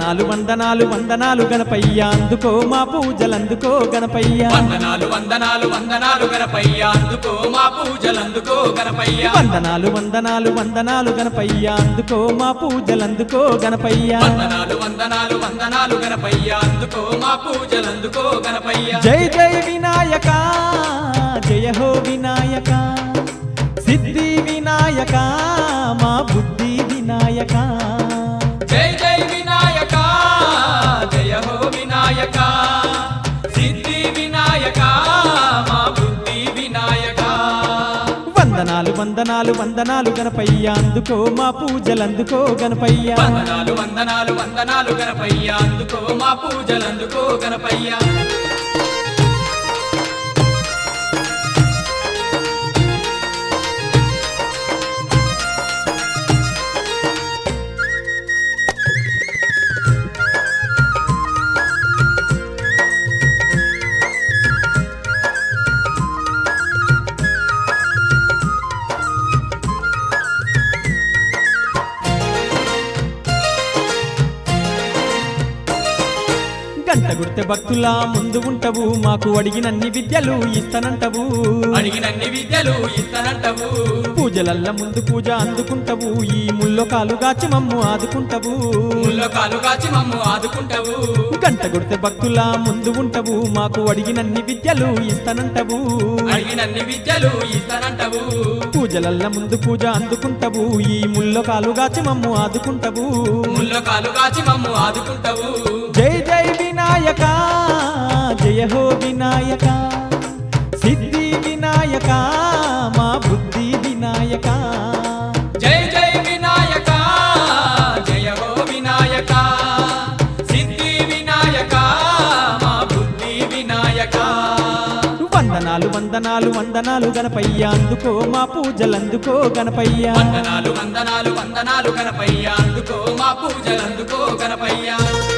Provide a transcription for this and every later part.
వందనాలు వందనాలు వందనాలు గణపయ్య అందుకో మా పూజలందుకో గణపయ్య వందనాలు వందనాలు వందనాలు గణపయ్య అందుకో మా పూజలందుకో గణపయ్య వందనాలు వందనాలు వందనాలు గణపయ్య అందుకో మా పూజలందుకో గణపయ్య వందనాలు వందనాలు వందనాలు గణపయ్య అందుకో మా పూజలందుకో గణపయ్య జై జై వినాయక జయ హో వినాయక సిద్ధి వినాయక మా బుద్ధి వినాయక జై జై వినాయక జయ హో వినాయక సిద్ధి వినాయక మా బుద్ధి వినాయక వందనాలు వందనాలు వందనాలు గణపయ్య అందుకో మా పూజలందుకో గణపయ్య వందనాలు వందనాలు వందనాలు గణపయ్య అందుకో మా పూజలందుకో గణపయ్య గంట గుర్తె భక్తులా ముందు ఉంటవు మాకు అడిగినన్ని విద్యలు ఇస్తానంటవు అడిగినన్ని విద్యలు ఇస్తానంటవు పూజలల్ల ముందు పూజ అందుకుంటవు ఈ ముల్లో కాలు గాచి మమ్ము ఆదుకుంటవు ముల్లో కాలు కాచి మమ్ము ఆదుకుంటావు గంట గుర్తె భక్తులా ముందు ఉంటవు మాకు అడిగినన్ని విద్యలు ఇస్తానంటవు అడిగినన్ని విద్యలు ఇస్తానంటవు పూజలల్ల ముందు పూజ అందుకుంటవు ఈ ముల్లో కాలు గాచి మమ్ము ఆదుకుంటవు ముల్లో కాలు కాచి మమ్ము ఆదుకుంటావు జై జై వినాయక జయ హో వినాయక సిద్ధి వినాయక మా బుద్ధి వినాయక జై జై వినాయక జయ హో వినాయక సిద్ధి వినాయక మా బుద్ధి వినాయక వందనాలు వందనాలు వందనాలు గణపయ్య అందుకో మా పూజలందుకో గణపయ్య వందనాలు వందనాలు వందనాలు గణపయ్య అందుకో మా పూజలందుకో గణపయ్య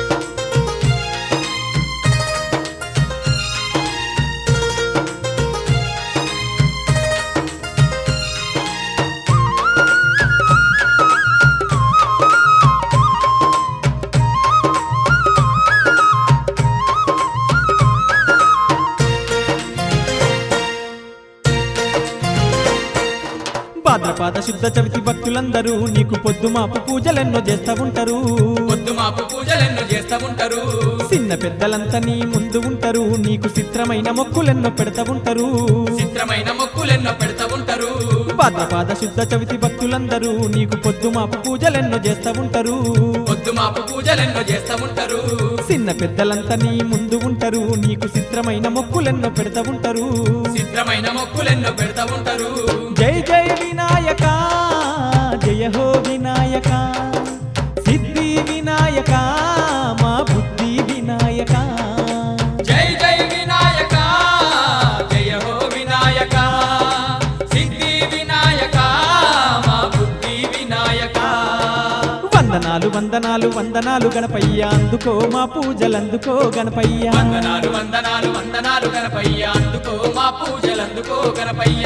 భాద్రపాద శుద్ధ చవితి భక్తులందరూ నీకు పొద్దు మాపు పూజలెన్నో చేస్తా ఉంటారు పొద్దు మాపు పూజలెన్నో చేస్తా ఉంటారు చిన్న పెద్దలంతా నీ ముందు ఉంటారు నీకు చిత్రమైన మొక్కులెన్నో పెడతా ఉంటారు చిత్రమైన మొక్కులెన్నో పెడతా ఉంటారు భాద్రపాద శుద్ధ చవితి భక్తులందరూ నీకు పొద్దు మాపు పూజలెన్నో చేస్తా ఉంటారు పొద్దు మాపు పూజలెన్నో చేస్తా ఉంటారు చిన్న పెద్దలంతా నీ ముందు ఉంటారు నీకు చిత్రమైన మొక్కులెన్నో పెడతా ఉంటారు చిత్రమైన మొక్కులెన్నో పెడతా ఉంటారు జై జై వినాయక జయ హో వినాయక సిద్ధి వినాయక మా బుద్ధి వినాయక జై జై వినాయక జయ హో వినాయక సిద్ధి వినాయక మా బుద్ధి వినాయక వందనాలు వందనాలు వందనాలు గణపయ్య అందుకో మా పూజలందుకో గణపయ్య వందనాలు వందనాలు వందనాలు గణపయ్య అందుకో మా పూజలందుకో గణపయ్య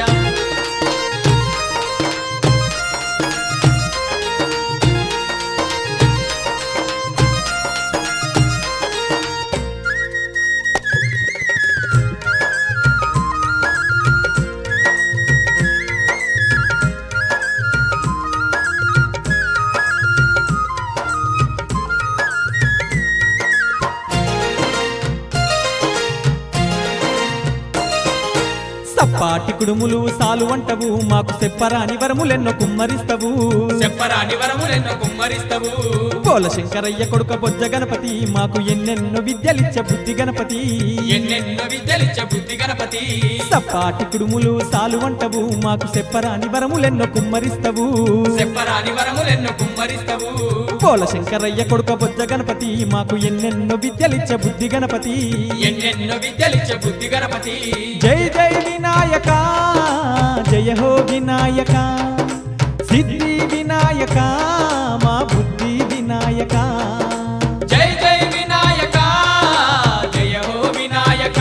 సప్పాటి కుడుములు సాలు వంటవు మాకు చెప్పరాని వరములెన్నో కుమ్మరిస్తవు చెప్పరాని వరములెన్నో కుమ్మరిస్తవు పోల శంకరయ్య కొడుక బొజ్జ గణపతి మాకు ఎన్నెన్నో విద్యలిచ్చ బుద్ధి గణపతి ఎన్నెన్నో విద్యలిచ్చే బుద్ధి గణపతి సప్పాటి కుడుములు సాలు వంటవు మాకు చెప్పరాని వరములెన్నో కుమ్మరిస్తవు చెప్పరాని వరములెన్నో కుమ్మరిస్తవు పోల శంకరయ్య కొడుక బొజ్జ గణపతి మాకు ఎన్నెన్నో విద్యలిచ్చ బుద్ధి గణపతి ఎన్నెన్నో విద్యలిచ్చే బుద్ధి గణపతి జై జై వినాయక జయ హో వినాయక సిద్ధి వినాయక మా బుద్ధి వినాయక జై జై వినాయక జయ హో వినాయక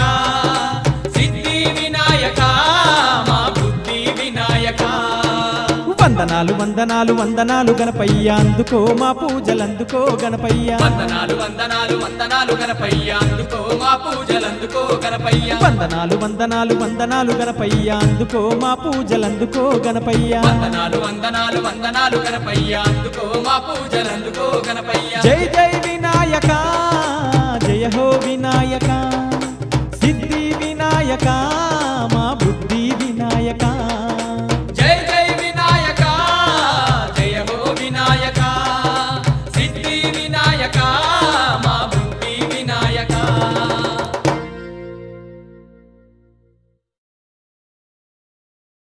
సిద్ధి వినాయక మా బుద్ధి వినాయక వందనాలు వందనాలు వందనాలు గణపయ్య అందుకో మా పూజలందుకో గణపయ్య వందనాలు వందనాలు వందనాలు గణపయ్య అందుకో మా పూజలందుకో గణపయ్య వందనాలు వందనాలు వందనాలు గణపయ్య అందుకో మా పూజలందుకో గణపయ్య వందనాలు వందనాలు వందనాలు గణపయ్య అందుకో మా పూజలందుకో గణపయ్య జై జై వినాయక జయ హో వినాయక సిద్ధి వినాయక